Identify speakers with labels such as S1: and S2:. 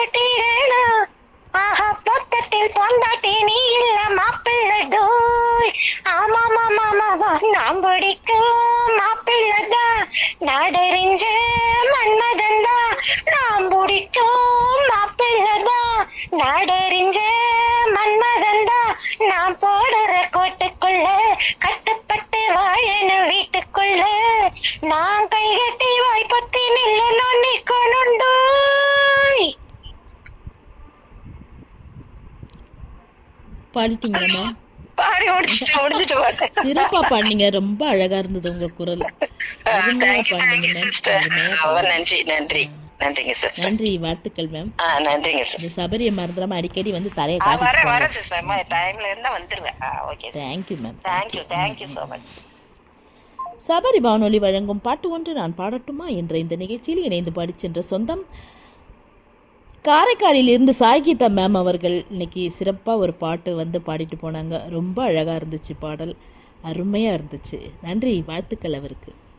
S1: கட்டிடேனா ஆஹா பொத்தத்தில் பொண்டாட்டி நீ இல்ல மாப்பிள்ளடோய் ஆமா மாமா மாமா நாம் பிடிக்கும் மாப்பிள்ளதான் நாடறிஞ்ச மன்மதன் தான் நாம் பிடிக்கும் மாப்பிள்ளதான் நாடறிஞ்ச மன்மதன் தான் நான் போடுற கோட்டுக்குள்ள கட்டுப்பட்டு வாழணும் வீட்டுக்குள்ள நான் கைகட்டி வாய்ப்பத்தி நில்லு நான் நிக்கணுண்டோய்
S2: பாடிட்டீங்களா மேம்
S1: பாடி முடிச்சுட்டு முடிஞ்சிட்டு பார்த்தேன்
S2: சிறப்பா பாடினீங்க ரொம்ப அழகா இருந்தது உங்க குரல் அருமையா
S1: தேங்க்யூ
S2: பாடினீங்க
S1: தேங்க்யூ
S2: மேம்
S1: சிஸ்டர்
S2: அருமையா
S1: ரொம்ப
S2: பாடினீங்க.
S1: நன்றி நன்றி நன்றிங்க சிஸ்டர்
S2: நன்றி வாழ்த்துக்கள் மேம்
S1: ஆ நன்றிங்க சிஸ்டர்
S2: இந்த சபரியை மறந்துடாம அடிக்கடி வந்து தலையை
S1: ஆ வரேன்
S2: காட்டி
S1: வரேன் சிஸ்டர் டைம்ல இருந்தா வந்துருவேன் ஆ okay
S2: thank you ma'am
S1: thank you thank you so much
S2: Sabari வானொலி வழங்கும் பாட்டு ஒன்று நான் பாடட்டுமா என்ற இந்த நிகழ்ச்சியில் இணைந்து பாடிச் சென்ற சொந்தம் காரைக்காலில் இருந்து சாய்கீதா மேம் அவர்கள் இன்னைக்கு சிறப்பாக ஒரு பாட்டு வந்து பாடிட்டு போனாங்க ரொம்ப அழகாக இருந்துச்சு பாடல் அருமையாக இருந்துச்சு நன்றி வாழ்த்துக்கள் அவருக்கு